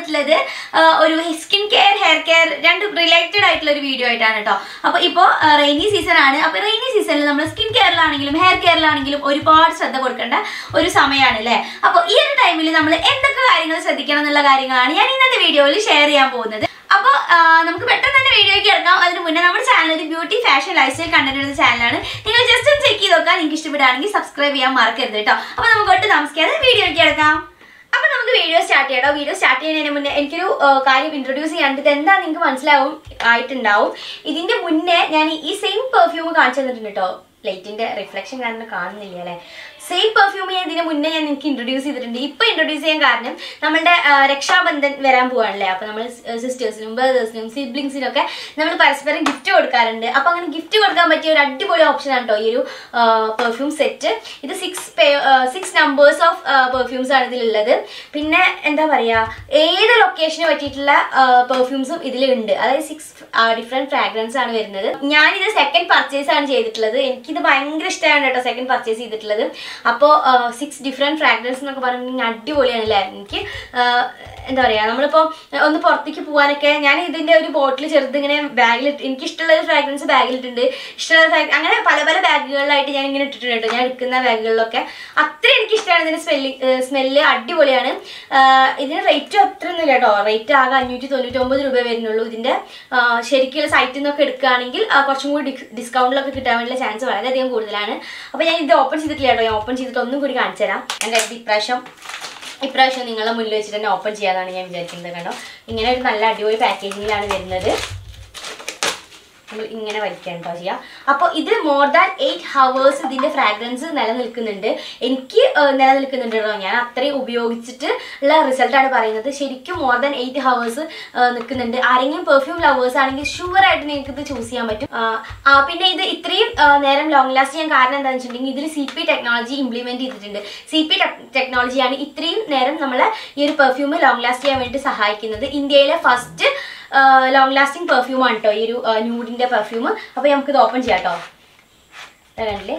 വന്നിട്ടുള്ളത് ആ, ഒരു സ്കിൻ കെയർ ഹെയർ കെയർ രണ്ട് റിലേറ്റഡ് ആയിട്ടുള്ള ഒരു വീഡിയോ ആയിട്ടാണ് കേട്ടോ അപ്പോൾ ഇപ്പോൾ റെയിനി സീസൺ ആണ് അപ്പോൾ റെയിനി സീസണിൽ നമ്മൾ സ്കിൻ കെയറിലാണെങ്കിലും ഹെയർ കെയറിലാണെങ്കിലും ഒരുപാട് ശ്രദ്ധ കൊടുക്കേണ്ട ഒരു സമയമാണ് അല്ലേ അപ്പോൾ ഈ ഒരു ടൈമിൽ നമ്മൾ എന്തൊക്കെ കാര്യങ്ങൾ ശ്രദ്ധിക്കണം എന്നുള്ള കാര്യങ്ങളാണ് ഞാൻ ഇന്നത്തെ വീഡിയോയിൽ ഷെയർ ചെയ്യാൻ പോകുന്നത് അപ്പോൾ നമുക്ക് പെട്ടെന്ന് തന്നെ വീഡിയോയ്ക്ക് ഇറങ്ങാം അതിന് മുന്നേ നമ്മുടെ ചാനൽ ഒരു beauty fashion lifestyle content എടുത്ത ചാനലാണ് നിങ്ങൾ ജസ്റ്റ് ഒന്ന് ചെക്ക് ചെയ്ത് നോക്കാം നിങ്ങൾക്ക് ഇഷ്ടപ്പെടുകയാണെങ്കിൽ സബ്സ്ക്രൈബ് ചെയ്യാൻ മറക്കരുത് കേട്ടോ അപ്പോൾ നമുക്ക് ഒട്ടും താമസിക്കാതെ വീഡിയോയ്ക്ക് ഇറക്കാം അപ്പൊ നമുക്ക് വീഡിയോ സ്റ്റാർട്ട് ചെയ്യാം വീഡിയോ സ്റ്റാർട്ട് ചെയ്യുന്നതിന് മുന്നേ എനിക്കൊരു ആ, കാര്യം ഇൻട്രൊഡ്യൂസ് ചെയ്യാണ്ട് ഇത് എന്താ നിങ്ങൾക്ക് മനസ്സിലാവും ആയിട്ടുണ്ടാവും ഇതിന്റെ മുന്നേ ഞാൻ ഈ സെയിം പെർഫ്യൂം കാണിച്ചു തന്നിട്ടുണ്ട് കേട്ടോ ലൈറ്റിന്റെ റിഫ്ലക്ഷൻ കാരണം കാണുന്നില്ല അല്ലേ സെയിം പെർഫ്യൂം ഞാൻ ഇതിന് മുന്നേ ഞാൻ നിങ്ങൾക്ക് ഇൻട്രൊഡ്യൂസ് ചെയ്തിട്ടുണ്ട് ഇപ്പൊ ഇൻട്രൊഡ്യൂസ് ചെയ്യാൻ കാരണം നമ്മുടെ ആ, രക്ഷാബന്ധൻ വരാൻ പോവാണല്ലേ അപ്പൊ നമ്മൾ സിസ്റ്റേഴ്സിനും ബ്രദേഴ്സിനും സിബ്ലിങ്സിനും ഒക്കെ നമ്മൾ പരസ്പരം ഗിഫ്റ്റ് കൊടുക്കാറുണ്ട് അപ്പൊ അങ്ങനെ ഗിഫ്റ്റ് കൊടുക്കാൻ പറ്റിയ ഒരു അടിപൊളി ഓപ്ഷൻ ആണ് കേട്ടോ ഈ ഒരു പെർഫ്യൂം സെറ്റ് ഇത് six six numbers of perfumes ആണ് ഇതിലുള്ളത് പിന്നെ എന്താ പറയാ ഏത് ലൊക്കേഷന് പറ്റിയിട്ടുള്ള പെർഫ്യൂംസും ഇതിലുണ്ട് അതായത് സിക്സ് ഡിഫറെന്റ് ഫ്രാഗ്രൻസ് ആണ് വരുന്നത് ഞാനിത് സെക്കൻഡ് പർച്ചേസ് ആണ് ചെയ്തിട്ടുള്ളത് എനിക്കിത് ഭയങ്കര ഇഷ്ടമാണ് കേട്ടോ സെക്കൻഡ് പർച്ചേസ് ചെയ്തിട്ടുള്ളത് അപ്പോൾ സിക്സ് ഡിഫറെന്റ് ഫ്രാഗ്രൻസ് എന്നൊക്കെ പറഞ്ഞിട്ടുണ്ടെങ്കിൽ അടിപൊളിയാണ് അല്ലേ എനിക്ക് ആ, എന്താ പറയാ നമ്മളിപ്പോൾ ഒന്ന് പുറത്തേക്ക് പോകാനൊക്കെ ഞാൻ ഇതിന്റെ ഒരു ബോട്ടിൽ ചെറുത് ഇങ്ങനെ ബാഗിൽ എനിക്ക് ഇഷ്ടമുള്ള ഒരു ഫ്രാഗ്രൻസ് ബാഗിലിട്ടുണ്ട് ഇഷ്ടമുള്ള ഫ്രാഗ് അങ്ങനെ പല പല ബാഗുകളിലായിട്ട് ഞാൻ ഇങ്ങനെ ഇട്ടിട്ടുണ്ട് കേട്ടോ ഞാൻ എടുക്കുന്ന ബാഗുകളിലൊക്കെ അത്ര എനിക്ക് ഇഷ്ടമാണ് ഇതിന്റെ സ്മെല്ല് സ്മെല്ല് അടിപൊളിയാണ് ആ, ഇതിന് റേറ്റ് അത്ര ഒന്നുമില്ല കേട്ടോ റേറ്റ് ആകെ അഞ്ഞൂറ്റി തൊണ്ണൂറ്റി ഒമ്പത് രൂപ വരുന്നുള്ളൂ ഇതിന്റെ ആ, ശരിക്കുള്ള സൈറ്റിൽ നിന്നൊക്കെ എടുക്കുകയാണെങ്കിൽ ആ, കുറച്ചും കൂടി ഡിസ്കൗണ്ടിലൊക്കെ കിട്ടാൻ വേണ്ടിയുള്ള ചാൻസ് വളരെയധികം കൂടുതലാണ് അപ്പോൾ ഞാൻ ഇത് ഓപ്പൺ ചെയ്തിട്ടില്ല കേട്ടോ ഞാൻ ഓപ്പൺ ചെയ്തിട്ട് ഒന്നും കൂടി കാണിച്ചു തരാം എൻ്റെ ഇപ്രാവശ്യം ഇപ്രാവശ്യം നിങ്ങളെ മുന്നിൽ വെച്ചിട്ട് തന്നെ ഓപ്പൺ ചെയ്യാന്നാണ് ഞാൻ വിചാരിക്കുന്നത് കണ്ടോ ഇങ്ങനെ ഒരു നല്ല അടിപൊളി പാക്കേജിങ്ങിലാണ് വരുന്നത് നമ്മൾ ഇങ്ങനെ വലിക്കാൻ കേട്ടോ ചെയ്യാം അപ്പോൾ ഇത് മോർ ദാൻ എയ്റ്റ് ഹവേഴ്സ് ഇതിന്റെ ഫ്രാഗ്രൻസ് നിലനിൽക്കുന്നുണ്ട് എനിക്ക് ആ, നിലനിൽക്കുന്നുണ്ട് കേട്ടോ ഞാൻ അത്രയും ഉപയോഗിച്ചിട്ട് ഉള്ള റിസൾട്ടാണ് പറയുന്നത് ശരിക്കും മോർ ദാൻ എയ്റ്റ് ഹവേഴ്സ് നിൽക്കുന്നുണ്ട് ആരെങ്കിലും പെർഫ്യൂം ലവേഴ്സ് ആണെങ്കിൽ ഷുവർ ആയിട്ട് നിങ്ങൾക്ക് ഇത് ചൂസ് ചെയ്യാൻ പറ്റും ആ, ആ, പിന്നെ ഇത് ഇത്രയും ആ, നേരം ലോങ് ലാസ്റ്റ് ചെയ്യാൻ കാരണം എന്താണെന്ന് വെച്ചിട്ടുണ്ടെങ്കിൽ ഇതിൽ സി പി ടെക്നോളജി ഇംപ്ലിമെന്റ് ചെയ്തിട്ടുണ്ട് സി പി ടെക്നോളജിയാണ് ഇത്രയും നേരം നമ്മളെ ഈ ഒരു പെർഫ്യൂം ലോങ് ലാസ്റ്റ് ചെയ്യാൻ വേണ്ടി സഹായിക്കുന്നത് ഇന്ത്യയിലെ ഫസ്റ്റ് ലോങ് ലാസ്റ്റിംഗ് പെർഫ്യൂം ആണ് കേട്ടോ ഈ ഒരു ന്യൂഡിന്റെ പെർഫ്യൂം അപ്പോൾ നമുക്കിത് ഓപ്പൺ ചെയ്യാം കേട്ടോ കണ്ടില്ലേ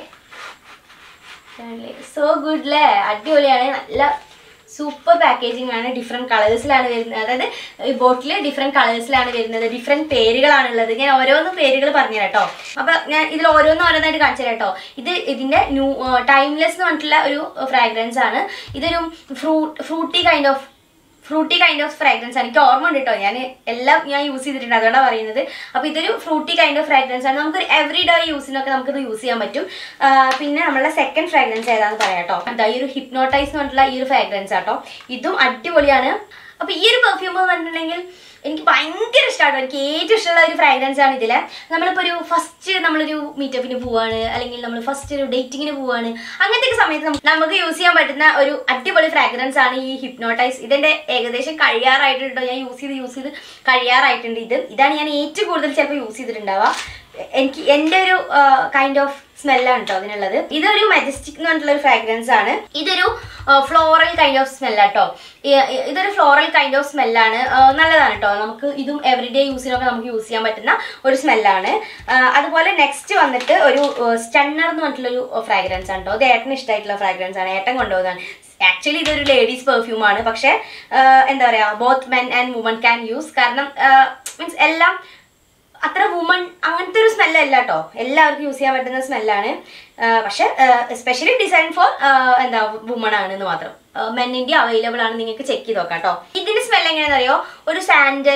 സോ ഗുഡ് അല്ലേ അടിപൊളിയാണ് നല്ല സൂപ്പർ പാക്കേജിംഗ് ആണ് ഡിഫറെൻറ്റ് കളേഴ്സിലാണ് വരുന്നത് അതായത് ഈ ബോട്ടിൽ ഡിഫറെൻറ്റ് കളേഴ്സിലാണ് വരുന്നത് ഡിഫറെൻറ്റ് പേരുകളാണുള്ളത് ഞാൻ ഓരോന്നും പേരുകൾ പറഞ്ഞു കേട്ടോ അപ്പോൾ ഞാൻ ഇതിൽ ഓരോന്നും ഓരോന്നായിട്ട് കാണിച്ചു തരാം കേട്ടോ ഇത് ഇതിൻ്റെ ന്യൂ ടൈംലെസ് എന്ന് പറഞ്ഞിട്ടുള്ള ഒരു ഫ്രാഗ്രൻസ് ആണ് ഇതൊരു fruit fruity kind of fruity kind of fragrance ആണ് എനിക്ക് ഓർമ്മ ഉണ്ട് കേട്ടോ ഞാൻ എല്ലാം ഞാൻ യൂസ് ചെയ്തിട്ടുണ്ട് അതുകൊണ്ടാണ് പറയുന്നത് അപ്പോൾ ഇതൊരു ഫ്രൂട്ടി കൈൻഡ് ഓഫ് ഫ്രാഗ്രൻസ് ആണ് നമുക്ക് എവറി ഡേ യൂസിനൊക്കെ നമുക്കിത് യൂസ് ചെയ്യാൻ പറ്റും ആ, പിന്നെ നമ്മളെ സെക്കൻഡ് ഫ്രാഗ്രൻസ് ഏതാണെന്ന് പറയാം കേട്ടോ എന്താ ഈ ഒരു ഹിപ്നോട്ടൈസ് എന്ന് പറഞ്ഞിട്ടുള്ള ഈ ഒരു ഫ്രാഗ്രൻസ് ആട്ടോ ഇതും അടിപൊളിയാണ് അപ്പോൾ ഈ ഒരു പെർഫ്യൂം എന്ന് പറഞ്ഞിട്ടുണ്ടെങ്കിൽ എനിക്ക് ഭയങ്കര ഇഷ്ടമാണ് എനിക്ക് ഏറ്റവും ഇഷ്ടമുള്ള ഒരു ഫ്രാഗ്രൻസ് ആണ് ഇതിൽ നമ്മളിപ്പോൾ ഒരു ഫസ്റ്റ് നമ്മളൊരു മീറ്റപ്പിന് പോവാണ് അല്ലെങ്കിൽ നമ്മൾ ഫസ്റ്റ് ഒരു ഡേറ്റിങ്ങിന് പോവാണ് അങ്ങനത്തെ ഒക്കെ സമയത്ത് നമുക്ക് നമുക്ക് യൂസ് ചെയ്യാൻ പറ്റുന്ന ഒരു അടിപൊളി ഫ്രാഗ്രൻസ് ആണ് ഈ ഹിപ്നോട്ടൈസ് ഇതിന്റെ ഏകദേശം കഴിയാറായിട്ടുണ്ടോ ഞാൻ യൂസ് ചെയ്ത് യൂസ് ചെയ്ത് കഴിയാറായിട്ടുണ്ട് ഇത് ഇതാണ് ഞാൻ ഏറ്റവും കൂടുതൽ ചിലപ്പോൾ യൂസ് ചെയ്തിട്ടുണ്ടാവുക എനിക്ക് എൻ്റെ ഒരു കൈൻഡ് ഓഫ് സ്മെല്ലാണ് കേട്ടോ അതിനുള്ളത് ഇതൊരു മെജസ്റ്റിക് എന്ന് പറഞ്ഞിട്ടുള്ള ഒരു ഫ്രാഗ്രൻസ് ആണ് ഇതൊരു ഫ്ലോറൽ കൈൻഡ് ഓഫ് സ്മെല്ലാട്ടോ ഇതൊരു ഫ്ലോറൽ കൈൻഡ് ഓഫ് സ്മെല്ലാണ് നല്ലതാണ് കേട്ടോ നമുക്ക് ഇതും എവറിഡേ യൂസിനൊക്കെ നമുക്ക് യൂസ് ചെയ്യാൻ പറ്റുന്ന ഒരു സ്മെല്ലാണ് അതുപോലെ നെക്സ്റ്റ് വന്നിട്ട് ഒരു സ്റ്റണ്ണർ എന്ന് പറഞ്ഞിട്ടുള്ള ഒരു ഫ്രാഗ്രൻസ് ആണ് കേട്ടോ ഇത് ഏട്ടന് ഇഷ്ടമായിട്ടുള്ള ഫ്രാഗ്രൻസ് ആണ് ഏട്ടൻ കൊണ്ടുപോകുന്നതാണ് ആക്ച്വലി ഇതൊരു ലേഡീസ് പെർഫ്യൂം ആണ് പക്ഷേ ആ, എന്താ പറയുക both men and women can use കാരണം മീൻസ് എല്ലാം അത്ര വുമൺ അങ്ങനത്തെ ഒരു സ്മെല്ലല്ല കേട്ടോ എല്ലാവർക്കും യൂസ് ചെയ്യാൻ പറ്റുന്ന സ്മെല്ലാണ് പക്ഷെ എസ്പെഷ്യലി ഡിസൈൻ ഫോർ എന്താ വുമൺ ആണെന്ന് മാത്രം മെന്നിന്റെ അവൈലബിൾ ആണ് നിങ്ങൾക്ക് ചെക്ക് ചെയ്ത് നോക്കാം കേട്ടോ ഇതിന്റെ സ്മെൽ എങ്ങനെയാണെന്ന് അറിയോ ഒരു സാൻഡൽ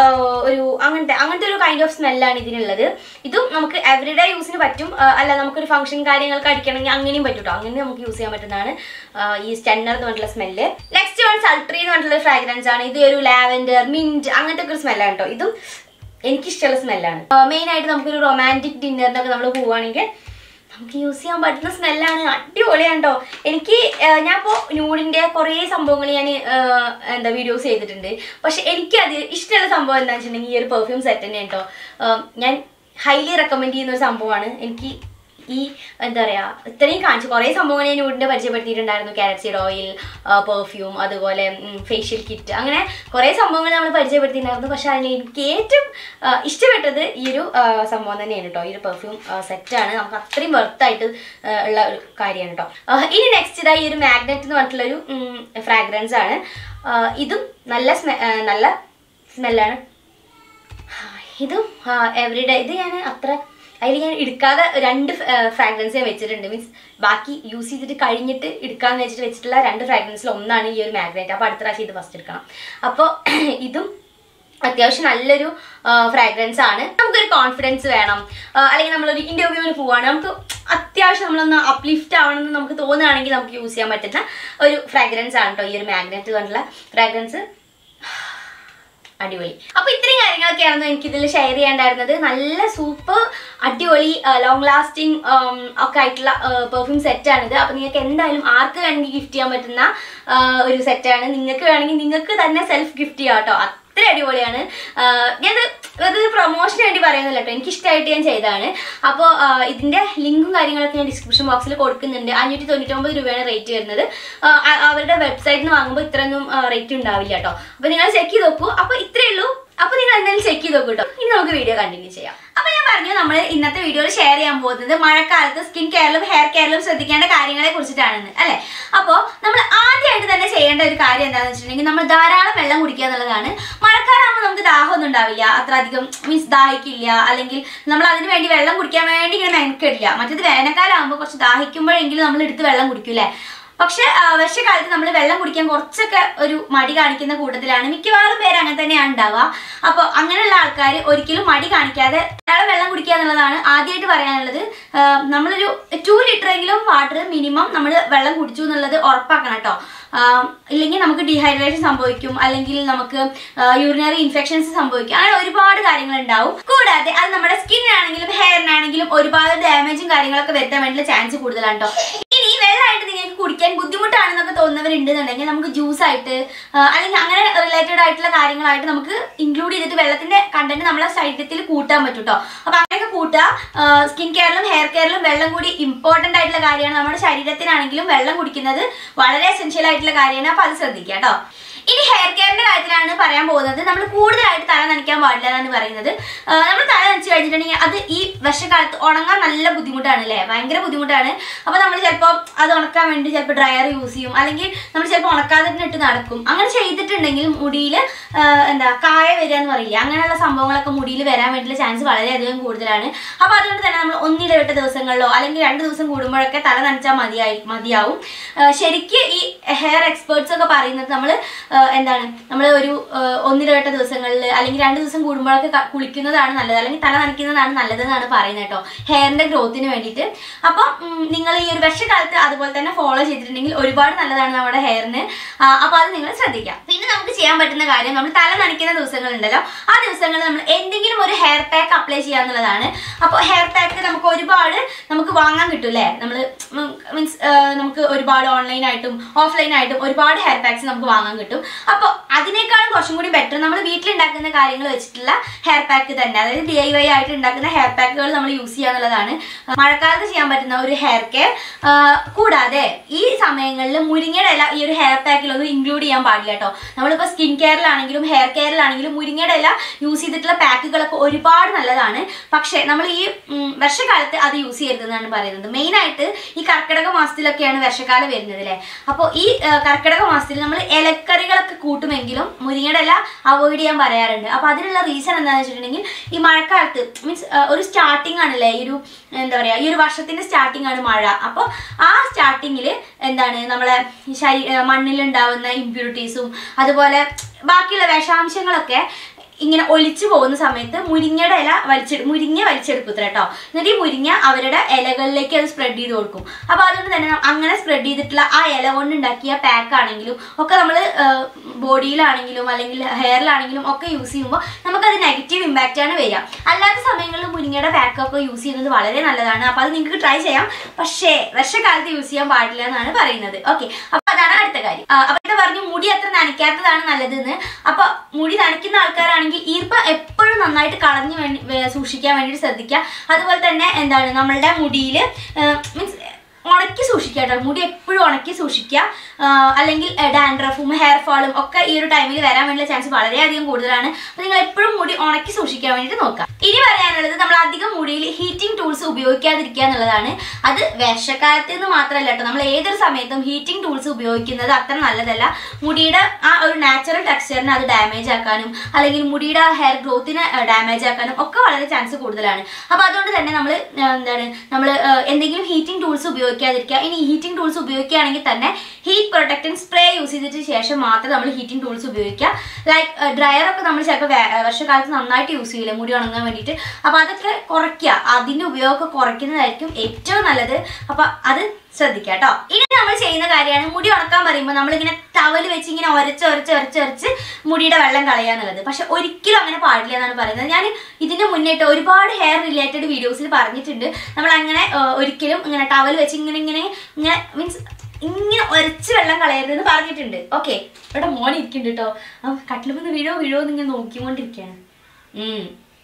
ഒരു അങ്ങനത്തെ അങ്ങനത്തെ ഒരു കൈൻഡ് ഓഫ് സ്മെല്ലാണ് ഇതിനുള്ളത് ഇതും നമുക്ക് എവറിഡേ യൂസിന് പറ്റും ആ, അല്ല നമുക്കൊരു ഫംഗ്ഷൻ കാര്യങ്ങൾക്ക് അടിക്കണമെങ്കിൽ അങ്ങനെയും പറ്റും കേട്ടോ അങ്ങനെ നമുക്ക് യൂസ് ചെയ്യാൻ പറ്റുന്നതാണ് ആ, ഈ സ്റ്റെന്നർ എന്ന് പറഞ്ഞിട്ടുള്ള സ്മെല്ല് നെക്സ്റ്റ് വൺ സൾട്രി എന്ന് പറഞ്ഞിട്ടുള്ള ഫ്രാഗ്രൻസ് ആണ് ഇത് ഒരു ലാവൻഡർ മിന്റ് അങ്ങനത്തെ ഒക്കെ ഒരു സ്മെല്ലാണ് കേട്ടോ ഇതും എനിക്കിഷ്ടമുള്ള സ്മെല്ലാണ് മെയിൻ ആയിട്ട് നമുക്കൊരു റൊമാൻറ്റിക് ഡിന്നറിനൊക്കെ നമ്മൾ പോവുകയാണെങ്കിൽ നമുക്ക് യൂസ് ചെയ്യാൻ പറ്റുന്ന സ്മെല്ലാണ് അടിപൊളിയാണ് കേട്ടോ എനിക്ക് ഏഹ്, ഞാൻ ഇപ്പോൾ ന്യൂഡിൻ്റെ കുറേ സംഭവങ്ങൾ ഞാൻ ഏഹ്, എന്താ വീഡിയോസ് ചെയ്തിട്ടുണ്ട് പക്ഷെ എനിക്ക് അത് ഇഷ്ടമുള്ള സംഭവം എന്താണെന്ന് വെച്ചിട്ടുണ്ടെങ്കിൽ ഈ ഒരു പെർഫ്യൂം സെറ്റ് തന്നെയാണ് കേട്ടോ ഏഹ്, ഞാൻ ഹൈലി റെക്കമെൻഡ് ചെയ്യുന്ന ഒരു സംഭവമാണ് എനിക്ക് ഈ എന്താ പറയാ ഇത്രയും കാണിച്ചു കുറേ സംഭവങ്ങൾ ഞാൻ ന്യൂഡിന്റെ പരിചയപ്പെടുത്തിയിട്ടുണ്ടായിരുന്നു ക്യാരറ്റ് സീഡ് ഓയിൽ പെർഫ്യൂം അതുപോലെ ഫേഷ്യൽ കിറ്റ് അങ്ങനെ കുറേ സംഭവങ്ങൾ നമ്മൾ പരിചയപ്പെടുത്തിയിട്ടുണ്ടായിരുന്നു പക്ഷെ അതിന് എനിക്ക് ഏറ്റവും ആ, ഇഷ്ടപ്പെട്ടത് ഈ ഒരു ആ, സംഭവം തന്നെയാണ് കേട്ടോ ഈ ഒരു പെർഫ്യൂം സെറ്റാണ് നമുക്ക് അത്രയും വെർത്തായിട്ട് ഉള്ള ഒരു കാര്യമാണ് കേട്ടോ ആ, ഇനി നെക്സ്റ്റ് ഇതാ ഈ ഒരു മാഗ്നറ്റ് എന്ന് പറഞ്ഞിട്ടുള്ള ഒരു ഫ്രാഗ്രൻസ് ആണ് ഇതും നല്ല സ്മെ ആ, നല്ല സ്മെല്ലാണ് ഇതും എവറിഡേ ഇത് ഞാൻ അത്ര അതിൽ ഞാൻ എടുക്കാതെ രണ്ട് ഫ്രാഗ്രൻസ് ഞാൻ വെച്ചിട്ടുണ്ട് മീൻസ് ബാക്കി യൂസ് ചെയ്തിട്ട് കഴിഞ്ഞിട്ട് എടുക്കാന്ന് വെച്ചിട്ട് വെച്ചിട്ടുള്ള രണ്ട് ഫ്രാഗ്രൻസിൽ ഒന്നാണ് ഈ ഒരു മാഗ്നറ്റ് അപ്പോൾ അടുത്ത പ്രാവശ്യം ഇത് ഫസ്റ്റ് എടുക്കണം അപ്പോൾ ഇതും അത്യാവശ്യം നല്ലൊരു ഫ്രാഗ്രൻസ് ആണ് നമുക്കൊരു കോൺഫിഡൻസ് വേണം ആ, അല്ലെങ്കിൽ നമ്മളൊരു ഇന്റർവ്യൂവിന് പോവാണ് നമുക്ക് അത്യാവശ്യം നമ്മളൊന്ന് അപ്ലിഫ്റ്റ് ആവണമെന്ന് നമുക്ക് തോന്നുകയാണെങ്കിൽ നമുക്ക് യൂസ് ചെയ്യാൻ പറ്റുന്ന ഒരു ഫ്രാഗ്രൻസ് ആണ് കേട്ടോ ഈ ഒരു മാഗ്നറ്റ് കൊണ്ടുള്ള ഫ്രാഗ്രൻസ് അടിപൊളി അപ്പൊ ഇത്രയും കാര്യങ്ങളൊക്കെയായിരുന്നു എനിക്ക് ഇതിൽ ഷെയർ ചെയ്യേണ്ടായിരുന്നത് നല്ല സൂപ്പർ അടിപൊളി ലോങ് ലാസ്റ്റിംഗ് ഒക്കെ ആയിട്ടുള്ള പെർഫ്യൂം സെറ്റാണിത് അപ്പൊ നിങ്ങൾക്ക് എന്തായാലും ആർക്ക് വേണമെങ്കിൽ ഗിഫ്റ്റ് ചെയ്യാൻ പറ്റുന്ന ആ, ഒരു സെറ്റാണ് നിങ്ങൾക്ക് വേണമെങ്കിൽ നിങ്ങൾക്ക് തന്നെ സെൽഫ് ഗിഫ്റ്റ് ചെയ്യാം കേട്ടോ അത്ര അടിപൊളിയാണ് ഞാനത് ഇത് പ്രൊമോഷന് വേണ്ടി പറയുന്നില്ല കേട്ടോ എനിക്ക് ഇഷ്ടമായിട്ട് ഞാൻ ചെയ്തതാണ് അപ്പോൾ ഇതിന്റെ ലിങ്കും കാര്യങ്ങളൊക്കെ ഞാൻ ഡിസ്ക്രിപ്ഷൻ ബോക്സിൽ കൊടുക്കുന്നുണ്ട് അഞ്ഞൂറ്റി തൊണ്ണൂറ്റൊമ്പത് രൂപയാണ് റേറ്റ് വരുന്നത് ആ, അ- അവരുടെ വെബ്സൈറ്റിൽ നിന്ന് വാങ്ങുമ്പോൾ ഇത്രയൊന്നും റേറ്റ് ഉണ്ടാവില്ല കേട്ടോ അപ്പോൾ നിങ്ങൾ ചെക്ക് ചെയ്ത് നോക്കൂ അപ്പോൾ ഇത്രയേ ഉള്ളൂ അപ്പോൾ നിങ്ങൾ എന്തായാലും ചെക്ക് ചെയ്ത് നോക്കൂ കേട്ടോ ഇനി നമുക്ക് വീഡിയോ കണ്ടിന്യൂ ചെയ്യാം അപ്പോൾ ഞാൻ പറഞ്ഞു നമ്മൾ ഇന്നത്തെ വീഡിയോയിൽ ഷെയർ ചെയ്യാൻ പോകുന്നത് മഴക്കാലത്ത് സ്കിൻ കെയറിലും ഹെയർ കെയറിലും ശ്രദ്ധിക്കേണ്ട കാര്യങ്ങളെ കുറിച്ചിട്ടാണെന്ന് അല്ലേ അപ്പോൾ നമ്മൾ ആദ്യമായിട്ട് തന്നെ ചെയ്യേണ്ട ഒരു കാര്യം എന്താണെന്ന് വെച്ചിട്ടുണ്ടെങ്കിൽ നമ്മൾ ധാരാളം വെള്ളം കുടിക്കുക എന്നുള്ളതാണ് മഴക്കാലമാകുമ്പോൾ നമുക്ക് ദാഹമൊന്നും ഉണ്ടാവില്ല അത്ര അധികം മീൻസ് ദാഹിക്കില്ല അല്ലെങ്കിൽ നമ്മൾ അതിന് വേണ്ടി വെള്ളം കുടിക്കാൻ വേണ്ടി ഇങ്ങനെ മെനക്കെടില്ല മറ്റേത് വേനൽക്കാലമാകുമ്പോൾ കുറച്ച് ദാഹിക്കുമ്പോഴെങ്കിലും നമ്മൾ എടുത്ത് വെള്ളം കുടിക്കൂലേ പക്ഷെ ആ, വർഷക്കാലത്ത് നമ്മൾ വെള്ളം കുടിക്കാൻ കുറച്ചൊക്കെ ഒരു മടി കാണിക്കുന്ന കൂട്ടത്തിലാണ് മിക്കവാറും പേര് അങ്ങനെ തന്നെയാണ് ഉണ്ടാവുക അപ്പോൾ അങ്ങനെയുള്ള ആൾക്കാർ ഒരിക്കലും മടി കാണിക്കാതെ ധാരാളം വെള്ളം കുടിക്കുക എന്നുള്ളതാണ് ആദ്യമായിട്ട് പറയാനുള്ളത് ആ, നമ്മളൊരു ടു ലിറ്റർ എങ്കിലും വാട്ടർ മിനിമം നമ്മൾ വെള്ളം കുടിച്ചു എന്നുള്ളത് ഉറപ്പാക്കണം കേട്ടോ ഇല്ലെങ്കിൽ നമുക്ക് ഡീഹൈഡ്രേഷൻ സംഭവിക്കും അല്ലെങ്കിൽ നമുക്ക് യൂറിനറി ഇൻഫെക്ഷൻസ് സംഭവിക്കും അങ്ങനെ ഒരുപാട് കാര്യങ്ങൾ ഉണ്ടാവും കൂടാതെ അത് നമ്മുടെ സ്കിന്നിനാണെങ്കിലും ഹെയറിനാണെങ്കിലും ഒരുപാട് ഡാമേജും കാര്യങ്ങളൊക്കെ വരുത്താൻ വേണ്ടിയുള്ള ചാൻസ് കൂടുതലാണ് കേട്ടോ ഇനി വെള്ളമായിട്ട് നിങ്ങൾക്ക് കുടിക്കാൻ ബുദ്ധിമുട്ടാണെന്നൊക്കെ തോന്നുന്നവരുണ്ടെന്നുണ്ടെങ്കിൽ നമുക്ക് ജ്യൂസ് ആയിട്ട് ആ, അല്ലെങ്കിൽ അങ്ങനെ റിലേറ്റഡ് ആയിട്ടുള്ള കാര്യങ്ങളായിട്ട് നമുക്ക് ഇൻക്ലൂഡ് ചെയ്തിട്ട് വെള്ളത്തിന്റെ കണ്ടന്റ് നമ്മളെ ശരീരത്തിൽ കൂട്ടാൻ പറ്റും കേട്ടോ അപ്പൊ അങ്ങനെയൊക്കെ കൂട്ടുക സ്കിൻ കെയറിലും ഹെയർ കെയറിലും വെള്ളം കൂടി ഇമ്പോർട്ടന്റ് ആയിട്ടുള്ള കാര്യമാണ് നമ്മുടെ ശരീരത്തിനാണെങ്കിലും വെള്ളം കുടിക്കുന്നത് വളരെ എസെൻഷ്യൽ ആയിട്ടുള്ള കാര്യമാണ് അപ്പൊ അത് ശ്രദ്ധിക്കുക കേട്ടോ ഇനി ഹെയർ കെയറിന്റെ കാര്യത്തിലാണ് പറയാൻ പോകുന്നത് നമ്മൾ കൂടുതലായിട്ട് തല നനയ്ക്കാൻ പാടില്ല എന്നാണ് പറയുന്നത് നമ്മൾ തല നനച്ച് കഴിഞ്ഞിട്ടുണ്ടെങ്കിൽ അത് ഈ വർഷക്കാലത്ത് ഉണങ്ങാൻ നല്ല ബുദ്ധിമുട്ടാണ് അല്ലേ ഭയങ്കര ബുദ്ധിമുട്ടാണ് അപ്പൊ നമ്മൾ ചിലപ്പോൾ അത് ഉണക്കാൻ വേണ്ടി ചിലപ്പോൾ ഡ്രയർ യൂസ് ചെയ്യും അല്ലെങ്കിൽ നമ്മൾ ചിലപ്പോൾ ഉണക്കാതെ തന്നെ ഇട്ട് നടക്കും അങ്ങനെ ചെയ്തിട്ടുണ്ടെങ്കിൽ മുടിയിൽ എന്താ കായ വരിക എന്ന് പറയില്ല അങ്ങനെയുള്ള സംഭവങ്ങളൊക്കെ മുടിയിൽ വരാൻ വേണ്ടിയുള്ള ചാൻസ് വളരെയധികം കൂടുതലാണ് അപ്പൊ അതുകൊണ്ട് തന്നെ നമ്മൾ ഒന്നിടവിട്ട ദിവസങ്ങളിലോ അല്ലെങ്കിൽ രണ്ട് ദിവസം കൂടുമ്പോഴൊക്കെ തല നനച്ചാൽ മതിയായി മതിയാവും ആ, ശരിക്ക് ഈ ഹെയർ എക്സ്പേർട്സ് ഒക്കെ പറയുന്നത് നമ്മൾ എന്താണ് നമ്മൾ ഒരു ആ, ഒന്നിടവിട്ട ദിവസങ്ങളിൽ അല്ലെങ്കിൽ രണ്ട് ദിവസം കൂടുമ്പോഴൊക്കെ ക- കുളിക്കുന്നതാണ് നല്ലത് അല്ലെങ്കിൽ തല നനയ്ക്കുന്നതാണ് നല്ലതെന്നാണ് പറയുന്നത് കേട്ടോ ഹെയറിന്റെ ഗ്രോത്തിന് വേണ്ടിയിട്ട് അപ്പം നിങ്ങൾ ഈ ഒരു വർഷക്കാലത്ത് അതുപോലെ തന്നെ ഫോളോ ചെയ്തിട്ടുണ്ടെങ്കിൽ ഒരുപാട് നല്ലതാണ് നമ്മുടെ ഹെയറിന് അപ്പോൾ അത് നിങ്ങൾ ശ്രദ്ധിക്കാം പിന്നെ നമുക്ക് ചെയ്യാൻ പറ്റുന്ന കാര്യം നമ്മൾ തല നനയ്ക്കുന്ന ദിവസങ്ങളുണ്ടല്ലോ ആ ദിവസങ്ങളിൽ നമ്മൾ എന്തെങ്കിലും ഒരു ഹെയർ പാക്ക് അപ്ലൈ ചെയ്യാന്നുള്ളതാണ് അപ്പോൾ ഹെയർ പാക്ക് നമുക്ക് ഒരുപാട് നമുക്ക് വാങ്ങാൻ കിട്ടും അല്ലേ നമ്മൾ മീൻസ് നമുക്ക് ഒരുപാട് ഓൺലൈനായിട്ടും ഓഫ്ലൈനായിട്ടും ഒരുപാട് ഹെയർ പാക്സ് നമുക്ക് വാങ്ങാൻ കിട്ടും അപ്പോൾ അതിനേക്കാളും കുറച്ചും കൂടി ബെറ്റർ നമ്മൾ വീട്ടിലുണ്ടാക്കുന്ന കാര്യങ്ങൾ വെച്ചിട്ടുള്ള ഹെയർ പാക്ക് തന്നെ അതായത് ഡി ഐ വൈ ആയിട്ട് ഉണ്ടാക്കുന്ന ഹെയർ പാക്കുകൾ നമ്മൾ യൂസ് ചെയ്യുക എന്നുള്ളതാണ് മഴക്കാലത്ത് ചെയ്യാൻ പറ്റുന്ന ഒരു ഹെയർ കെയർ കൂടാതെ ഈ സമയങ്ങളിൽ മുരിങ്ങയുടെ ഇല ഈ ഒരു ഹെയർ പാക്കിലൊന്നും ഇൻക്ലൂഡ് ചെയ്യാൻ പാടില്ല കേട്ടോ നമ്മളിപ്പോൾ സ്കിൻ കെയറിലാണെങ്കിലും ഹെയർ കെയറിലാണെങ്കിലും മുരിങ്ങയുടെ ഇല യൂസ് ചെയ്തിട്ടുള്ള പാക്കുകളൊക്കെ ഒരുപാട് നല്ലതാണ് പക്ഷേ നമ്മൾ ഈ ഉം, വർഷക്കാലത്ത് അത് യൂസ് ചെയ്യരുതെന്നാണ് പറയുന്നത് മെയിനായിട്ട് ഈ കർക്കിടക മാസത്തിലൊക്കെയാണ് വർഷക്കാലം വരുന്നത് അല്ലേ അപ്പോൾ ഈ ആ, കർക്കിടക മാസത്തിൽ നമ്മൾ ഇലക്കറികളൊക്കെ കൂട്ടുമെങ്കിലും മുരിങ്ങയുടെ ഇല അവോയ്ഡ് ചെയ്യാൻ പറയാറുണ്ട് അപ്പോൾ അതിനുള്ള റീസൺ എന്താണെന്ന് വെച്ചിട്ടുണ്ടെങ്കിൽ ഈ മഴക്കാലത്ത് മീൻസ് ഒരു സ്റ്റാർട്ടിംഗ് ആണല്ലേ ഈ ഒരു എന്താ പറയുക ഈ ഒരു വർഷത്തിന്റെ സ്റ്റാർട്ടിംഗ് ആണ് മഴ അപ്പോൾ ആ സ്റ്റാർട്ടിങ്ങിൽ എന്താണ് നമ്മളെ ശരീ മണ്ണിലുണ്ടാവുന്ന ഇമ്പ്യൂരിറ്റീസും അതുപോലെ ബാക്കിയുള്ള വിഷാംശങ്ങളൊക്കെ ഇങ്ങനെ ഒലിച്ചു പോകുന്ന സമയത്ത് മുരിങ്ങയുടെ ഇല വലിച്ചെ മുരിങ്ങ വലിച്ചെടുക്കും കേട്ടോ എന്നിട്ട് ഈ മുരിങ്ങ അവരുടെ ഇലകളിലേക്ക് അത് സ്പ്രെഡ് ചെയ്ത് കൊടുക്കും അപ്പോൾ അതുകൊണ്ട് തന്നെ ന- അങ്ങനെ സ്പ്രെഡ് ചെയ്തിട്ടുള്ള ആ ഇല കൊണ്ട് ഉണ്ടാക്കിയ പാക്ക് ആണെങ്കിലും ഒക്കെ നമ്മൾ ബോഡിയിലാണെങ്കിലും അല്ലെങ്കിൽ ഹെയറിലാണെങ്കിലും ഒക്കെ യൂസ് ചെയ്യുമ്പോൾ നമുക്കത് നെഗറ്റീവ് ഇമ്പാക്റ്റ് ആണ് വരിക അല്ലാത്ത സമയങ്ങളിൽ മുരിങ്ങയുടെ പാക്ക് ഒക്കെ യൂസ് ചെയ്യുന്നത് വളരെ നല്ലതാണ് അപ്പോൾ അത് നിങ്ങൾക്ക് ട്രൈ ചെയ്യാം പക്ഷേ വർഷക്കാലത്ത് യൂസ് ചെയ്യാൻ പാടില്ല എന്നാണ് പറയുന്നത് ഓക്കെ അപ്പോൾ അതാണ് അടുത്ത കാര്യം ആ, അപ്പോൾ ഇത് പറഞ്ഞു മുടി അത്ര നനയ്ക്കാത്തതാണ് നല്ലതെന്ന് അപ്പോൾ മുടി നനയ്ക്കുന്ന ആൾക്കാരാണെങ്കിൽ ഈർപ്പം എപ്പോഴും നന്നായിട്ട് കളഞ്ഞു വേണ്ടി വേ- സൂക്ഷിക്കാൻ വേണ്ടിയിട്ട് ശ്രദ്ധിക്കുക അതുപോലെ തന്നെ എന്താണ് നമ്മളുടെ മുടിയിൽ മീൻസ് ഉണക്കി സൂക്ഷിക്കുക കേട്ടോ മുടി എപ്പോഴും ഉണക്കി സൂക്ഷിക്കുക ആ, അല്ലെങ്കിൽ ഡാൻഡ്രഫും ഹെയർ ഫാളും ഒക്കെ ഈ ഒരു ടൈമിൽ വരാൻ വേണ്ടിയുള്ള ചാൻസ് വളരെയധികം കൂടുതലാണ് അപ്പോൾ നിങ്ങൾ എപ്പോഴും മുടി ഉണക്കി സൂക്ഷിക്കാൻ വേണ്ടിയിട്ട് നോക്കുക ഇനി പറയാനുള്ളത് നമ്മൾ അധികം മുടിയിൽ ഹീറ്റിംഗ് ടൂൾസ് ഉപയോഗിക്കാതിരിക്കുക എന്നുള്ളതാണ് അത് വേഷക്കാലത്ത് നിന്ന് മാത്രമല്ല കേട്ടോ നമ്മൾ ഏതൊരു സമയത്തും ഹീറ്റിംഗ് ടൂൾസ് ഉപയോഗിക്കുന്നത് അത്ര നല്ലതല്ല മുടിയുടെ ആ ഒരു നാച്ചുറൽ ടെക്സ്ചറിനെ അത് ഡാമേജ് ആക്കാനും അല്ലെങ്കിൽ മുടിയുടെ ഹെയർ ഗ്രോത്തിനെ ഡാമേജ് ആക്കാനും ഒക്കെ വളരെ ചാൻസ് കൂടുതലാണ് അപ്പോൾ അതുകൊണ്ട് തന്നെ നമ്മൾ എന്താണ് നമ്മൾ എന്തെങ്കിലും ഹീറ്റിംഗ് ടൂൾസ് ഉപയോഗിക്കാതിരിക്കുക ഇനി ഹീറ്റിംഗ് ടൂൾസ് ഉപയോഗിക്കുകയാണെങ്കിൽ തന്നെ ഹീറ്റ് പ്രൊട്ടക്റ്റൻ സ്പ്രേ യൂസ് ചെയ്തിട്ട് ശേഷം മാത്രം നമ്മൾ ഹീറ്റിംഗ് ടൂൾസ് ഉപയോഗിക്കുക ലൈക്ക് ഡ്രയർ ഒക്കെ നമ്മൾ ചിലപ്പോൾ വർഷക്കാലത്ത് നന്നായിട്ട് യൂസ് ചെയ്യില്ല മുടി ഉണങ്ങാൻ വേണ്ടിയിട്ട് അപ്പോൾ അതൊക്കെ കുറയ്ക്കുക അതിൻ്റെ ഉപയോഗമൊക്കെ കുറയ്ക്കുന്നതായിരിക്കും ഏറ്റവും നല്ലത് അപ്പോൾ അത് ശ്രദ്ധിക്കുക കേട്ടോ ഇനി നമ്മൾ ചെയ്യുന്ന കാര്യമാണ് മുടി ഉണക്കാൻ പറയുമ്പോൾ നമ്മളിങ്ങനെ ടവൽ വെച്ച് ഇങ്ങനെ ഒരച്ച് ഒരച്ച് ഒരച്ച് ഒരച്ച് മുടിയുടെ വെള്ളം കളയുക എന്നുള്ളത് പക്ഷെ ഒരിക്കലും അങ്ങനെ പാടില്ല എന്നാണ് പറയുന്നത് ഞാൻ ഇതിന്റെ മുന്നേട്ട് ഒരുപാട് ഹെയർ റിലേറ്റഡ് വീഡിയോസിൽ പറഞ്ഞിട്ടുണ്ട് നമ്മൾ അങ്ങനെ ആ, ഒരിക്കലും ഇങ്ങനെ ടവൽ വെച്ച് ഇങ്ങനെ ഇങ്ങനെ ഇങ്ങനെ മീൻസ് ഇങ്ങനെ ഒരച്ച് വെള്ളം കളയരുതെന്ന് പറഞ്ഞിട്ടുണ്ട് ഓക്കെ ഇവിടെ മോൻ ഇരിക്കുന്നുണ്ട് കേട്ടോ ആ കട്ടിലുമെന്ന് വീഴോ വീഴോ എന്ന് ഇങ്ങനെ നോക്കിക്കൊണ്ടിരിക്കുകയാണ് ഉം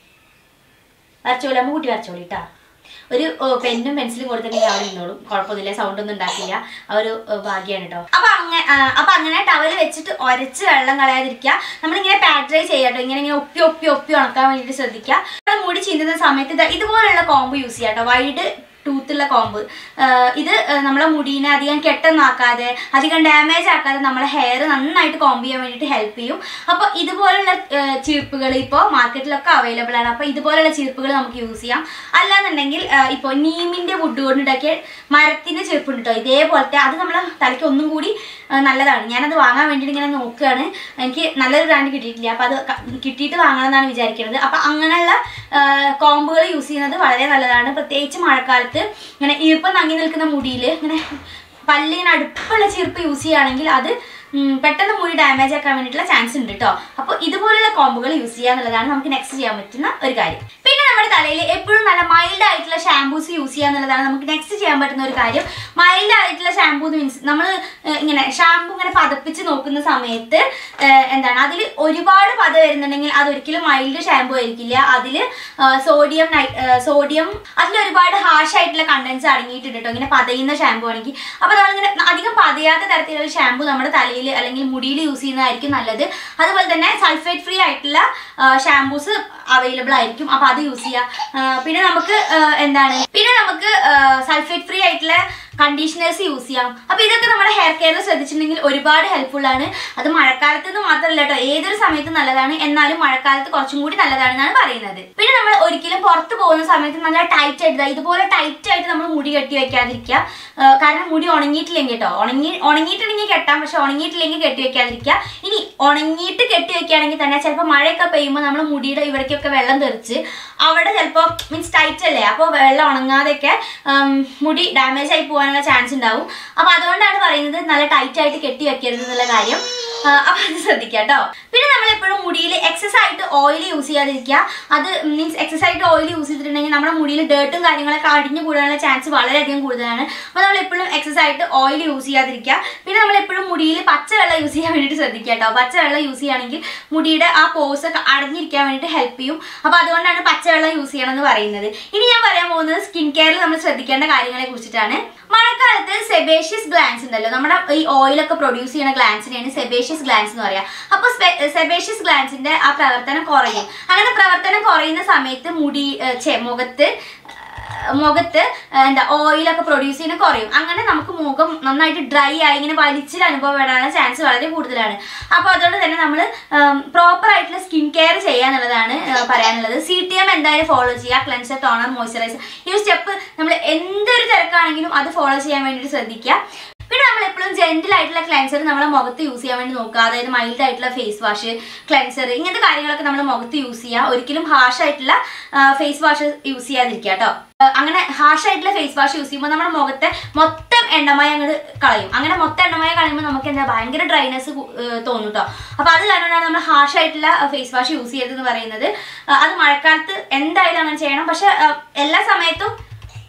വരച്ചോളി അമ്മ കുട്ടി വരച്ചോളി കേട്ടാ ഒരു ഓ, പെന്നും പെൻസിലും കൊടുത്തിട്ടുണ്ടെങ്കിൽ അവിടെ നിന്നോളും കുഴപ്പമൊന്നുമില്ല സൗണ്ട് ഒന്നും ഉണ്ടാക്കില്ല ആ ഒരു ഓ, ഭാഗ്യാണ് കേട്ടോ അപ്പൊ അങ്ങനെ അപ്പൊ അങ്ങനെ ടവല് വെച്ചിട്ട് ഒരച്ച് വെള്ളം കളയാതിരിക്കുക നമ്മളിങ്ങനെ പാട്രൈ ചെയ്യാട്ടോ ഇങ്ങനെ ഇങ്ങനെ ഒപ്പി ഒപ്പി ഒപ്പി ഉണക്കാൻ വേണ്ടിയിട്ട് ശ്രദ്ധിക്കുക നമ്മള് മുടി ചീന്തുന്ന സമയത്ത് ദാ ഇതുപോലുള്ള കോമ്പ് യൂസ് ചെയ്യാം കേട്ടോ വൈഡ് ടൂത്തുള്ള കോമ്പ് ഇത് ആ, നമ്മളെ മുടീനെ അധികം കെട്ടൊന്നാക്കാതെ അധികം ഡാമേജ് ആക്കാതെ നമ്മളെ ഹെയർ നന്നായിട്ട് കോമ്പ് ചെയ്യാൻ വേണ്ടിയിട്ട് ഹെൽപ്പ് ചെയ്യും അപ്പോൾ ഇതുപോലുള്ള ചീർപ്പുകൾ ഇപ്പോൾ മാർക്കറ്റിലൊക്കെ അവൈലബിൾ ആണ് അപ്പോൾ ഇതുപോലുള്ള ചീർപ്പുകൾ നമുക്ക് യൂസ് ചെയ്യാം അല്ലാന്നുണ്ടെങ്കിൽ ഇപ്പോൾ നീമിൻ്റെ വുഡ് കൊണ്ടുണ്ടാക്കിയ മരത്തിൻ്റെ ചീർപ്പുണ്ട് കേട്ടോ ഇതേപോലത്തെ അത് നമ്മളെ തലയ്ക്ക് ഒന്നും കൂടി ആ, നല്ലതാണ് ഞാനത് വാങ്ങാൻ വേണ്ടിയിട്ട് ഇങ്ങനെ നോക്കുകയാണ് എനിക്ക് നല്ലൊരു ബ്രാൻഡ് കിട്ടിയിട്ടില്ല അപ്പോൾ അത് ക- കിട്ടിയിട്ട് വാങ്ങണമെന്നാണ് വിചാരിക്കുന്നത് അപ്പോൾ അങ്ങനെയുള്ള കോമ്പുകൾ യൂസ് ചെയ്യുന്നത് വളരെ നല്ലതാണ് പ്രത്യേകിച്ച് മഴക്കാലത്ത് ഇങ്ങനെ ഈർപ്പം തങ്ങി നിൽക്കുന്ന മുടിയിൽ ഇങ്ങനെ പല്ലിങ്ങനെ അടുപ്പുള്ള ചീർപ്പ് യൂസ് ചെയ്യുകയാണെങ്കിൽ അത് ഉം, പെട്ടെന്ന് മുടി ഡാമേജ് ആക്കാൻ വേണ്ടിയിട്ടുള്ള ചാൻസ് ഉണ്ട് കേട്ടോ അപ്പോൾ ഇതുപോലുള്ള കോമ്പുകൾ യൂസ് ചെയ്യുക എന്നുള്ളതാണ് നമുക്ക് നെക്സ്റ്റ് ചെയ്യാൻ പറ്റുന്ന ഒരു കാര്യം പിന്നെ നമ്മുടെ തലയിൽ എപ്പോഴും നല്ല മൈൽഡ് ആയിട്ടുള്ള ഷാംപൂസ് യൂസ് ചെയ്യുക എന്നുള്ളതാണ് നമുക്ക് നെക്സ്റ്റ് ചെയ്യാൻ പറ്റുന്ന ഒരു കാര്യം മൈൽഡ് ആയിട്ടുള്ള ഷാംപൂ മീൻസ് നമ്മൾ ഇങ്ങനെ ഷാംപൂ ഇങ്ങനെ പതപ്പിച്ച് നോക്കുന്ന സമയത്ത് ഏഹ്, എന്താണ് അതിൽ ഒരുപാട് പത വരുന്നുണ്ടെങ്കിൽ അതൊരിക്കലും മൈൽഡ് ഷാംപൂ ആയിരിക്കില്ല അതിൽ സോഡിയം സോഡിയം അതിൽ ഒരുപാട് ഹാഷ് ആയിട്ടുള്ള കണ്ടൻസ് അടങ്ങിയിട്ടുണ്ട് കേട്ടോ ഇങ്ങനെ പതയുന്ന ഷാംപൂ ആണെങ്കിൽ അപ്പോൾ നമ്മളിങ്ങനെ അധികം പതയാത്ത തരത്തിലുള്ള ഷാംപൂ നമ്മുടെ തലയിൽ അല്ലെങ്കിൽ മുടിയിൽ യൂസ് ചെയ്യുന്നതായിരിക്കും നല്ലത് അതുപോലെ തന്നെ സൾഫേറ്റ് ഫ്രീ ആയിട്ടുള്ള ഷാംപൂസ് അവൈലബിൾ ആയിരിക്കും അപ്പോൾ അത് യൂസ് ചെയ്യുക ആ, പിന്നെ നമുക്ക് ആ, എന്താണ് പിന്നെ നമുക്ക് സൾഫേറ്റ് ഫ്രീ ആയിട്ടുള്ള കണ്ടീഷണേഴ്സ് യൂസ് ചെയ്യാം അപ്പോൾ ഇതൊക്കെ നമ്മുടെ ഹെയർ കെയറിൽ ശ്രദ്ധിച്ചിട്ടുണ്ടെങ്കിൽ ഒരുപാട് ഹെൽപ്ഫുൾ ആണ് അത് മഴക്കാലത്ത് നിന്ന് മാത്രമല്ല കേട്ടോ ഏതൊരു സമയത്തും നല്ലതാണ് എന്നാലും മഴക്കാലത്ത് കുറച്ചും കൂടി നല്ലതാണെന്നാണ് പറയുന്നത് പിന്നെ നമ്മൾ ഒരിക്കലും പുറത്ത് പോകുന്ന സമയത്ത് നല്ല ടൈറ്റ് ആയിട്ട് ദാ ഇതുപോലെ ടൈറ്റ് ആയിട്ട് നമ്മൾ മുടി കെട്ടി വെക്കാതിരിക്കുക ആ, കാരണം മുടി ഉണങ്ങിയിട്ടില്ലെങ്കിൽ കേട്ടോ ഉണങ്ങി ഉണങ്ങിയിട്ടുണ്ടെങ്കിൽ കെട്ടാം പക്ഷെ ഉണങ്ങിയിട്ടില്ലെങ്കിൽ കെട്ടി വെക്കാതിരിക്കുക ഇനി ഉണങ്ങിയിട്ട് കെട്ടി വെക്കുകയാണെങ്കിൽ തന്നെ ചിലപ്പോൾ മഴയൊക്കെ പെയ്യുമ്പോൾ നമ്മൾ മുടിയുടെ ഇവിടേക്കൊക്കെ വെള്ളം തെറിച്ച് അവിടെ ചിലപ്പോൾ മീൻസ് ടൈറ്റ് അല്ലേ അപ്പോൾ വെള്ളം ഉണങ്ങാതെയൊക്കെ ഉം, മുടി ഡാമേജ് ആയി പോകാനുള്ള ചാൻസ് ഉണ്ടാവും അപ്പോൾ അതുകൊണ്ടാണ് പറയുന്നത് നല്ല ടൈറ്റ് ആയിട്ട് കെട്ടി വെക്കരുത് എന്നുള്ള കാര്യം ആ, അപ്പൊ അത് ശ്രദ്ധിക്കുക കേട്ടോ പിന്നെ നമ്മൾ എപ്പോഴും മുടിയിൽ എക്സസ് ആയിട്ട് ഓയിൽ യൂസ് ചെയ്യാതിരിക്കുക അത് മീൻസ് എക്സസ് ആയിട്ട് ഓയിൽ യൂസ് ചെയ്തിട്ടുണ്ടെങ്കിൽ നമ്മുടെ മുടിയിൽ ഡേർട്ടും കാര്യങ്ങളൊക്കെ അടിഞ്ഞു കൂടാനുള്ള ചാൻസ് വളരെയധികം കൂടുതലാണ് അപ്പോൾ നമ്മൾ എപ്പോഴും എക്സസ് ആയിട്ട് ഓയിൽ യൂസ് ചെയ്യാതിരിക്കുക പിന്നെ നമ്മൾ എപ്പോഴും മുടിയിൽ പച്ചവെള്ളം യൂസ് ചെയ്യാൻ വേണ്ടിയിട്ട് ശ്രദ്ധിക്കുക കേട്ടോ പച്ചവെള്ളം യൂസ് ചെയ്യുകയാണെങ്കിൽ മുടിയുടെ ആ പോസ് ഒക്കെ അടഞ്ഞിരിക്കാൻ വേണ്ടിയിട്ട് ഹെൽപ്പ് ചെയ്യും അപ്പോൾ അതുകൊണ്ടാണ് പച്ചവെള്ളം യൂസ് ചെയ്യണം എന്ന് പറയുന്നത് ഇനി ഞാൻ പറയാൻ പോകുന്നത് സ്കിൻ കെയറിൽ നമ്മൾ ശ്രദ്ധിക്കേണ്ട കാര്യങ്ങളെ കുറിച്ചിട്ടാണ് മഴക്കാലത്ത് സെബേഷ്യസ് ഗ്ലാൻസ് ഉണ്ടല്ലോ നമ്മുടെ ഈ ഓയിലൊക്കെ പ്രൊഡ്യൂസ് ചെയ്യുന്ന ഗ്ലാൻസിനെയാണ് സെബേഷ്യസ് ഗ്ലാൻസ് എന്ന് പറയാം അപ്പോൾ സെബേഷ്യസ് ഗ്ലാൻസിന്റെ ആ പ്രവർത്തനം കുറയും അങ്ങനെ പ്രവർത്തനം കുറയുന്ന സമയത്ത് മുടി ഏഹ്, ഛെ, മുഖത്ത് ഏഹ്, മുഖത്ത് ഏഹ്, എന്താ ഓയിലൊക്കെ പ്രൊഡ്യൂസ് ചെയ്യുന്ന കുറയും അങ്ങനെ നമുക്ക് മുഖം നന്നായിട്ട് ഡ്രൈ ആയി ഇങ്ങനെ വലിച്ചിൽ അനുഭവപ്പെടാനുള്ള ചാൻസ് വളരെ കൂടുതലാണ് അപ്പോൾ അതുകൊണ്ട് തന്നെ നമ്മൾ പ്രോപ്പർ ആയിട്ടുള്ള സ്കിൻ കെയർ ചെയ്യുക എന്നുള്ളതാണ് ഏഹ്, പറയാനുള്ളത് സി ടി എം എന്തായാലും ഫോളോ ചെയ്യുക ക്ലെൻസർ ടോണർ മോയ്സ്ചറൈസർ ഈ ഒരു സ്റ്റെപ്പ് നമ്മൾ എന്തൊരു തിരക്കാണെങ്കിലും അത് ഫോളോ ചെയ്യാൻ വേണ്ടിയിട്ട് ശ്രദ്ധിക്കുക പിന്നെ നമ്മൾ എപ്പോഴും ജെന്റിൽ ആയിട്ടുള്ള ക്ലെൻസർ നമ്മുടെ മുഖത്ത് യൂസ് ചെയ്യാൻ വേണ്ടി നോക്കുക അതായത് മൈൽഡ് ആയിട്ടുള്ള ഫേസ് വാഷ് ക്ലെൻസർ ഇങ്ങനത്തെ കാര്യങ്ങളൊക്കെ നമ്മൾ മുഖത്ത് യൂസ് ചെയ്യുക ഒരിക്കലും ഹാഷ് ആയിട്ടുള്ള ഫേസ് വാഷ് യൂസ് ചെയ്യാതിരിക്കുക കേട്ടോ അങ്ങനെ ഹാഷ് ആയിട്ടുള്ള ഫേസ് വാഷ് യൂസ് ചെയ്യുമ്പോൾ നമ്മുടെ മുഖത്തെ മൊത്തം എണ്ണമയം അങ്ങോട്ട് കളയും അങ്ങനെ മൊത്തം എണ്ണമയം കളയുമ്പോൾ നമുക്ക് എന്താ ഭയങ്കര ഡ്രൈനെസ് തോന്നും കേട്ടോ അപ്പോൾ അത് കാരണമാണ് നമ്മൾ ഹാഷ് ആയിട്ടുള്ള ഫേസ് വാഷ് യൂസ് ചെയ്തതെന്ന് പറയുന്നത് ആ, അത് മഴക്കാലത്ത് എന്തായാലും അങ്ങനെ ചെയ്യണം പക്ഷെ ആ, എല്ലാ സമയത്തും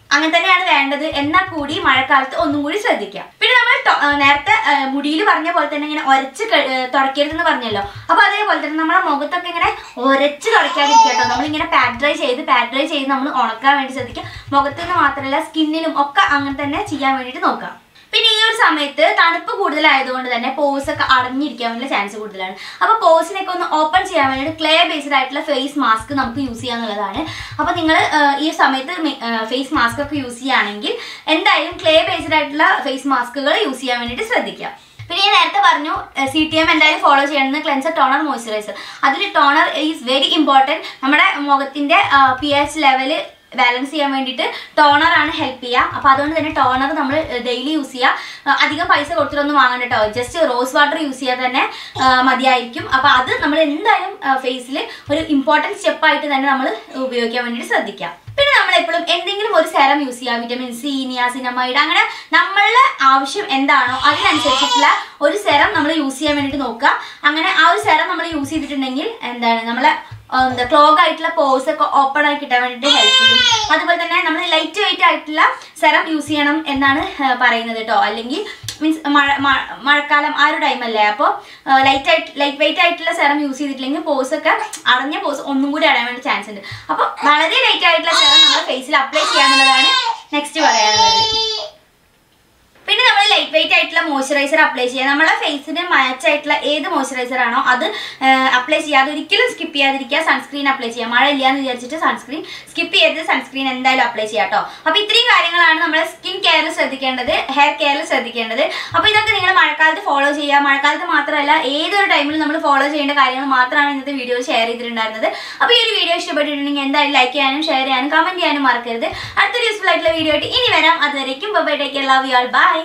അങ്ങനെ തന്നെയാണ് വേണ്ടത് എന്നാൽ കൂടി മഴക്കാലത്ത് ഒന്നും കൂടി ശ്രദ്ധിക്കാം പിന്നെ നമ്മൾ ടൊ- ആ, നേരത്തെ മുടിയിൽ പറഞ്ഞ പോലെ തന്നെ ഇങ്ങനെ ഒരച്ച് തുടയ്ക്കരുതെന്ന് പറഞ്ഞല്ലോ അപ്പൊ അതേപോലെ തന്നെ നമ്മുടെ മുഖത്തൊക്കെ ഇങ്ങനെ ഒരച്ച് തുടയ്ക്കാതിരിക്കുക കേട്ടോ നമ്മളിങ്ങനെ പാഡ് ഡ്രൈ ചെയ്ത് പാഡ് ഡ്രൈ ചെയ്ത് നമ്മൾ ഉണക്കാൻ വേണ്ടി ശ്രദ്ധിക്കുക മുഖത്ത് നിന്ന് മാത്രമല്ല സ്കിന്നിലും ഒക്കെ അങ്ങനെ തന്നെ ചെയ്യാൻ വേണ്ടിയിട്ട് നോക്കാം പിന്നെ ഈ ഒരു സമയത്ത് തണുപ്പ് കൂടുതലായതുകൊണ്ട് തന്നെ പോസ് ഒക്കെ അടഞ്ഞിരിക്കാൻ വേണ്ടി ചാൻസ് കൂടുതലാണ് അപ്പോൾ പോസിനൊക്കെ ഒന്ന് ഓപ്പൺ ചെയ്യാൻ വേണ്ടിയിട്ട് ക്ലേ ബേസ്ഡ് ആയിട്ടുള്ള ഫേസ് മാസ്ക് നമുക്ക് യൂസ് ചെയ്യാന്നുള്ളതാണ് അപ്പോൾ നിങ്ങൾ ഈ സമയത്ത് ഫേസ് മാസ്ക് ഒക്കെ യൂസ് ചെയ്യുകയാണെങ്കിൽ എന്തായാലും ക്ലേ ബേസ്ഡ് ആയിട്ടുള്ള ഫേസ് മാസ്കുകൾ യൂസ് ചെയ്യാൻ വേണ്ടിയിട്ട് ശ്രദ്ധിക്കുക പിന്നെ ഞാൻ നേരത്തെ പറഞ്ഞു സി ടി എം എന്തായാലും ഫോളോ ചെയ്യണമെന്ന് ക്ലെൻസർ ടോണർ മോയ്സ്ചറൈസർ അതിൽ ടോണർ ഈസ് വെരി ഇമ്പോർട്ടൻറ്റ് നമ്മുടെ മുഖത്തിൻ്റെ പി എച്ച് ലെവല് ബാലൻസ് ചെയ്യാൻ വേണ്ടിയിട്ട് ടോണർ ആണ് ഹെൽപ്പ് ചെയ്യുക അപ്പോൾ അതുകൊണ്ട് തന്നെ ടോണർ നമ്മൾ ഡെയിലി യൂസ് ചെയ്യുക ആ, അധികം പൈസ കൊടുത്തിട്ടൊന്നും വാങ്ങണ്ട കേട്ടോ ജസ്റ്റ് റോസ് വാട്ടർ യൂസ് ചെയ്യാൻ തന്നെ ആ, മതിയായിരിക്കും അപ്പോൾ അത് നമ്മൾ എന്തായാലും ഫേസിൽ ഒരു ഇമ്പോർട്ടൻറ്റ് സ്റ്റെപ്പായിട്ട് തന്നെ നമ്മൾ ഉപയോഗിക്കാൻ വേണ്ടിയിട്ട് ശ്രദ്ധിക്കുക പിന്നെ നമ്മൾ എപ്പോഴും എന്തെങ്കിലും ഒരു സെറം യൂസ് ചെയ്യുക വിറ്റമിൻ സി നിയാസിനമൈഡ് അങ്ങനെ നമ്മളുടെ ആവശ്യം എന്താണോ അതിനനുസരിച്ചിട്ടുള്ള ഒരു സെറം നമ്മൾ യൂസ് ചെയ്യാൻ വേണ്ടിയിട്ട് നോക്കുക അങ്ങനെ ആ ഒരു സെറം നമ്മൾ യൂസ് ചെയ്തിട്ടുണ്ടെങ്കിൽ എന്താണ് നമ്മളെ ആ, എന്താ ക്ലോഗ് ആയിട്ടുള്ള പോസ് ഒക്കെ ഓപ്പൺ ആയി കിട്ടാൻ വേണ്ടിയിട്ട് ഹെൽപ്പ് ചെയ്യും അതുപോലെ തന്നെ നമ്മൾ ലൈറ്റ് വെയിറ്റ് ആയിട്ടുള്ള സെറം യൂസ് ചെയ്യണം എന്നാണ് ആ, പറയുന്നത് കേട്ടോ അല്ലെങ്കിൽ മീൻസ് മഴ മ- മഴക്കാലം ആ ഒരു ടൈമല്ലേ അപ്പോൾ ലൈറ്റ് ആയിട്ട് ലൈറ്റ് വെയിറ്റ് ആയിട്ടുള്ള സെറം യൂസ് ചെയ്തിട്ടില്ലെങ്കിൽ പോസ് ഒക്കെ അടഞ്ഞ പോസ് ഒന്നും കൂടി അടയാൻ വേണ്ടി ചാൻസ് ഉണ്ട് അപ്പോൾ വളരെ ലൈറ്റ് ആയിട്ടുള്ള സെറം നമ്മുടെ ഫേസിൽ അപ്ലൈ ചെയ്യാന്നുള്ളതാണ് നെക്സ്റ്റ് പറയാനുള്ളത് പിന്നെ നമ്മൾ ലൈറ്റ് വെയിറ്റ് ആയിട്ടുള്ള മോയ്സ്ചറൈസർ അപ്ലൈ ചെയ്യുക നമ്മളെ ഫേസിന് മാച്ച് ആയിട്ടുള്ള ഏത് മോയ്സ്ചറൈസർ ആണോ അത് അപ്ലൈ ചെയ്യാതെ ഒരിക്കലും സ്കിപ്പ് ചെയ്യാതിരിക്കുക സൺസ്ക്രീൻ അപ്ലൈ ചെയ്യുക മഴ ഇല്ലാന്ന് വിചാരിച്ചിട്ട് സൺസ്ക്രീൻ സ്കിപ്പ് ചെയ്ത് സൺസ്ക്രീൻ എന്തായാലും അപ്ലൈ ചെയ്യാം കേട്ടോ അപ്പോൾ ഇത്രയും കാര്യങ്ങളാണ് നമ്മുടെ സ്കിൻ കെയറിൽ ശ്രദ്ധിക്കേണ്ടത് ഹെയർ കെയറിൽ ശ്രദ്ധിക്കേണ്ടത് അപ്പോൾ ഇതൊക്കെ നിങ്ങൾ മഴക്കാലത്ത് ഫോളോ ചെയ്യുക മഴക്കാലത്ത് മാത്രമല്ല ഏതൊരു ടൈമിലും നമ്മൾ ഫോളോ ചെയ്യേണ്ട കാര്യങ്ങൾ മാത്രമാണ് ഇന്നത്തെ വീഡിയോ ഷെയർ ചെയ്തിട്ടുണ്ടായിരുന്നത് അപ്പോൾ ഈ ഒരു വീഡിയോ ഇഷ്ടപ്പെട്ടിട്ടുണ്ടെങ്കിൽ എന്തായാലും ലൈക്ക് ചെയ്യാനും ഷെയർ ചെയ്യാനും കമന്റ് ചെയ്യാനും മറക്കരുത് അടുത്തൊരു യൂസ്ഫുൾ ആയിട്ടുള്ള വീഡിയോ ആയിട്ട് ഇനി വരാം അതുവരേക്കും bye take love you all by